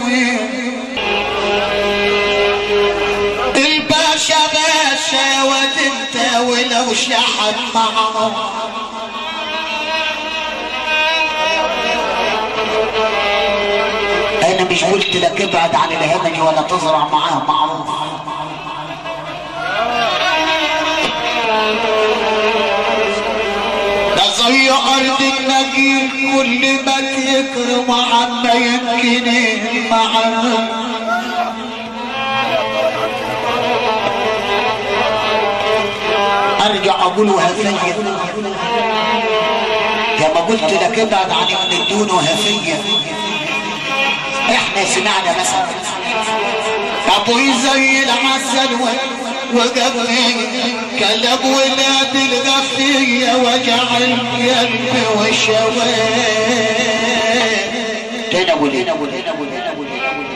الباشا باشا وانت ولو شحن معه انا مش قلت لك ابعد عن الهمج ولا تزرع معاه معروف ده زي ارض النجيل كل ما تكرم عما يمكن معاه ارجع اقول وهفية يا ما قلت لك ابعد عن ابن الدون وهفية احنا سمعنا مثلا ابوي زي العسل وقبلي كلب ولاد الغفية وجعل قلبي وشواه تنول تنول تنول تنول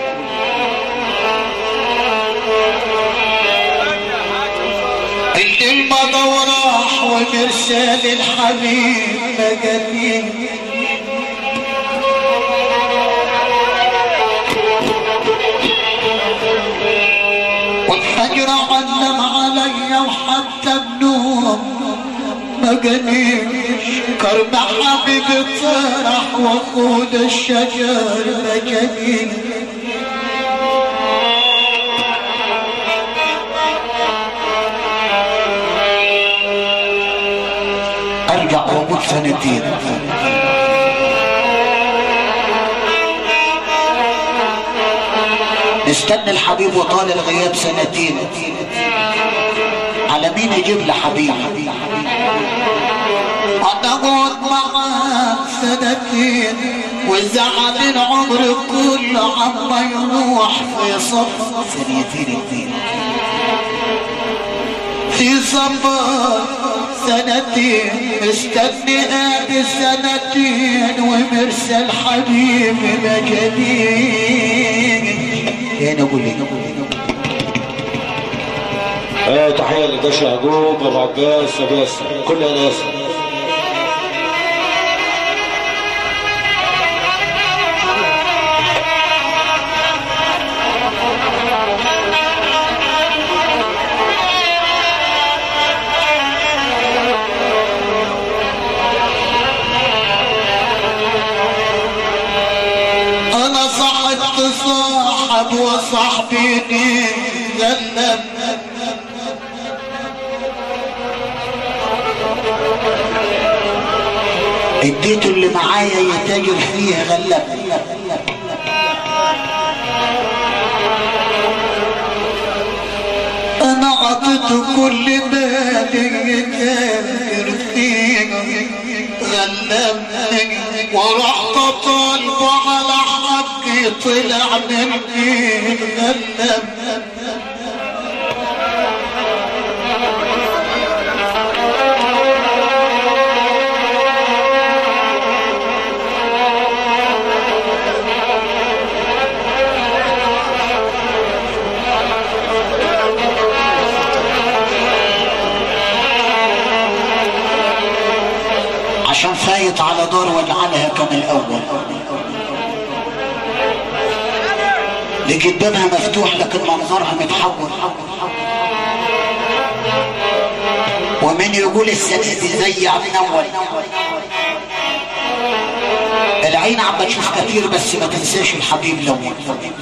اللي مضى وراح ومرسال الحبيب مجانين والفجر علم علي وحتى النوم مجانيش كرم حبيبي فرح وقود الشجر مجانين ارجع واموت سنتين نستنى الحبيب وطال الغياب سنتين على مين يجيب لي حبيب انا اقعد معاك سنتين والزعل العمر كله عما يروح في صف سنتين اتنين في صبر سنتين مستني ادي سنتين ومرسل حبيبي مجانين يا نقول لي آه تحية للباشا يعقوب ابو عباس ابو ياسر كل ناس انا صاحبت صاحب وصاحبي غلب اديته اللي معايا يتاجر فيه غلب انا عطيته كل مالي يتاجر فيه غلبني ورحت طالبه على حقي طلع مني غلب عشان فايت على دار واجعلها كما الاول لقيت بابها مفتوح لكن منظرها متحول ومن يقول السنة دي زي عم اول العين عم بتشوف كتير بس ما تنساش الحبيب الاول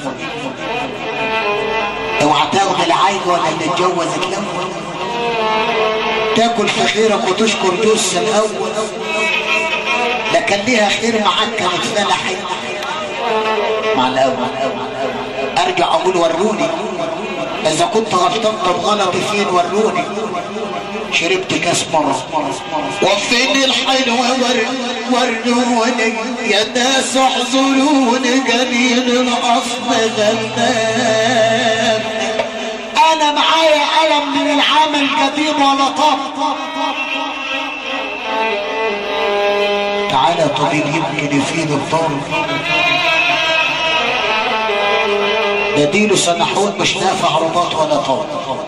اوعى تاخد العين ولا اللي اتجوزك الاول تاكل في خيرك وتشكر جوز الاول لا كان ليها خير معاك كانت فلحت مع الاول ارجع اقول وروني اذا كنت غلطان طب غلطي فين وروني شربت كاس مرة وفين الحلو ور وروني يا ناس احضروني قليل الاصل غلبان انا معايا قلم من العمل قديم ولا طب تعالى طبيب يمكن يفيد الضر بديله سنحون مش نافع رباط ولا طول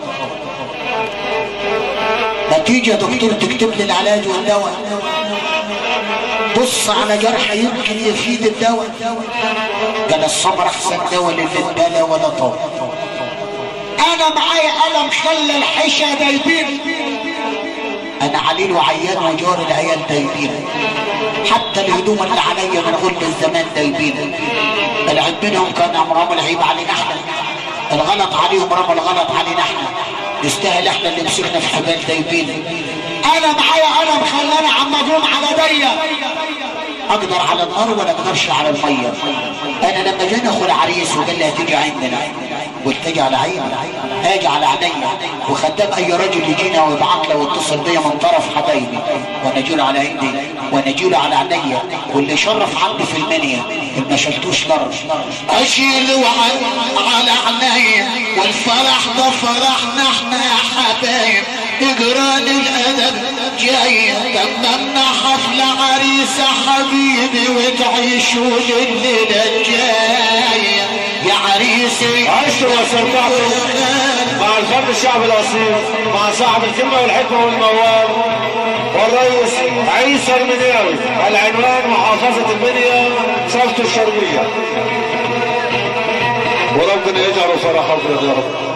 ما تيجي يا دكتور تكتب لي العلاج والدواء بص على جرح يمكن يفيد الدواء قال الصبر احسن دواء للبلا ولا طول انا معايا قلم خلى الحشا دايبين انا عليل وعيان وجار العيال دايبين حتى الهدوم اللي عليا من غلب الزمان دايبين العيب منهم كان امرهم العيب علينا احنا الغلط عليهم رمى الغلط علينا احنا نستاهل احنا اللي مسكنا في حبال دايبين انا معايا قلم خلاني عم مضروم على ديا اقدر على النار ولا اقدرش على الميه انا لما جاني اخو العريس وقال لي هتيجي عندنا قلت اجي على عيني اجي على عينيا وخدام اي راجل يجينا ويبعت له ويتصل بيا من طرف حبايبي وانا اجيله على عندي وانا اجيله على عينيا واللي شرف عندي في المنيا ما شلتوش لرج اشيله على عينيا والفرح ده فرحنا احنا يا حبايب اجران الادب جاي تممنا حفلة عريسة حبيبي وتعيشوا الليلة الجاية يا عريسي عشتوا واستمتعتوا مع الفن الشعب الاصيل مع صاحب الكلمه والحكمه والموال والرئيس عيسى المنياوي العنوان محافظه المنيا صالته الشرقيه وربنا يجعله فرح ابيض يا رب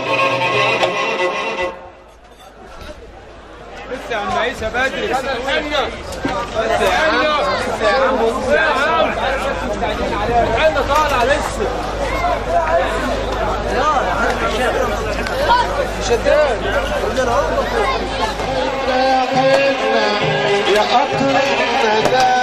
لسه يا عم عيسى بدري لسه الحنة لسه يا عم لسه يا عم لسه يا عم الحنة طالعة لسه شداد يا قطر الندى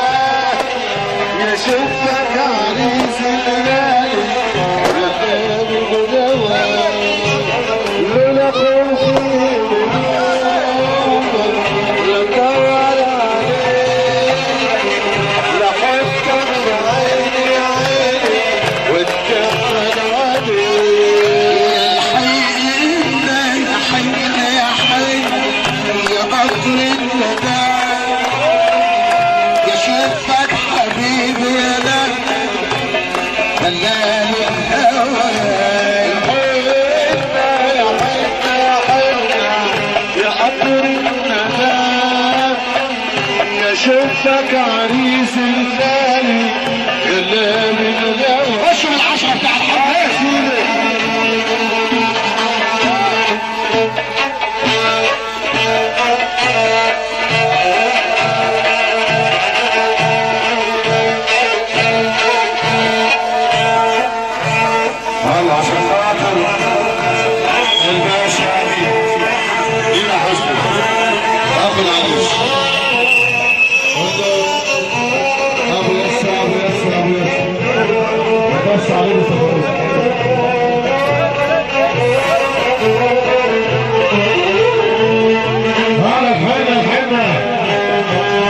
يا شفك عريس الليالي يا خير الغدوة لولا خوفي لدور عليك لحبك بعيني عيني واتكفل عليك يا حي يا حي يا قطر الندى يا شفك حبيبي يا لك خلاني الهوى يا حينا يا حينا يا حينا يا قطر الندى يا شفك عريس الليالي يا ليالي الهوى خش من العشرة بتاع الحب هلا عشان خاطر الباشا هنا حسني اخو العريس ابو يسر ابو يسر ابو يسر بس عليه هلا الحنة الحنة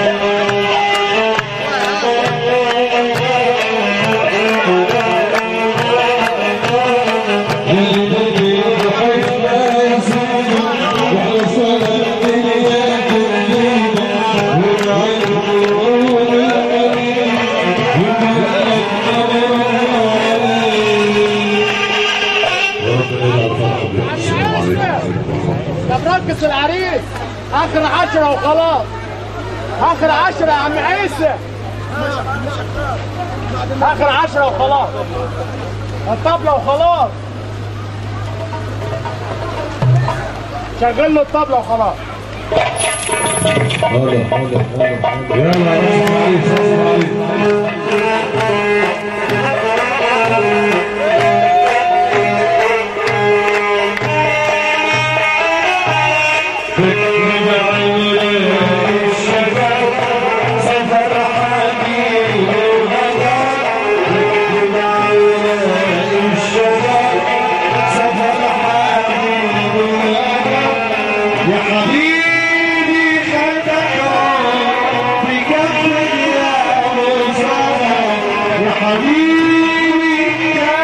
طب ركز العريس اخر عشرة وخلاص اخر عشرة يا عم عيسى اخر عشرة وخلاص الطبلة وخلاص شغل له الطبلة وخلاص يلا اسمع اسمع يا حبيبي خدك بجد يا مسافر يا حبيبي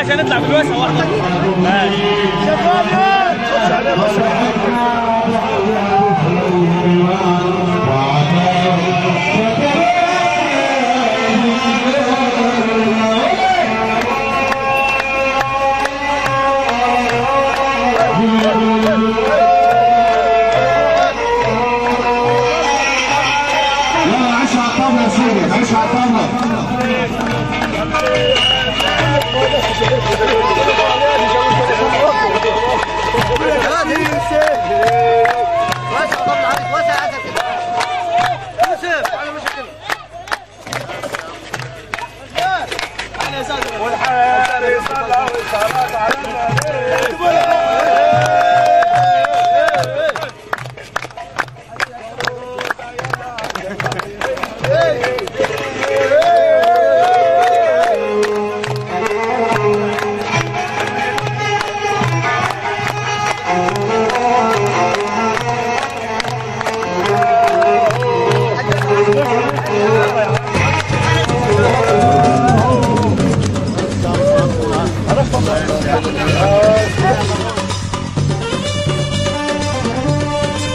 عشان نطلع بالوسع واحده ماشي يلا عيش على الطاولة يا سيدي عيش على الطاولة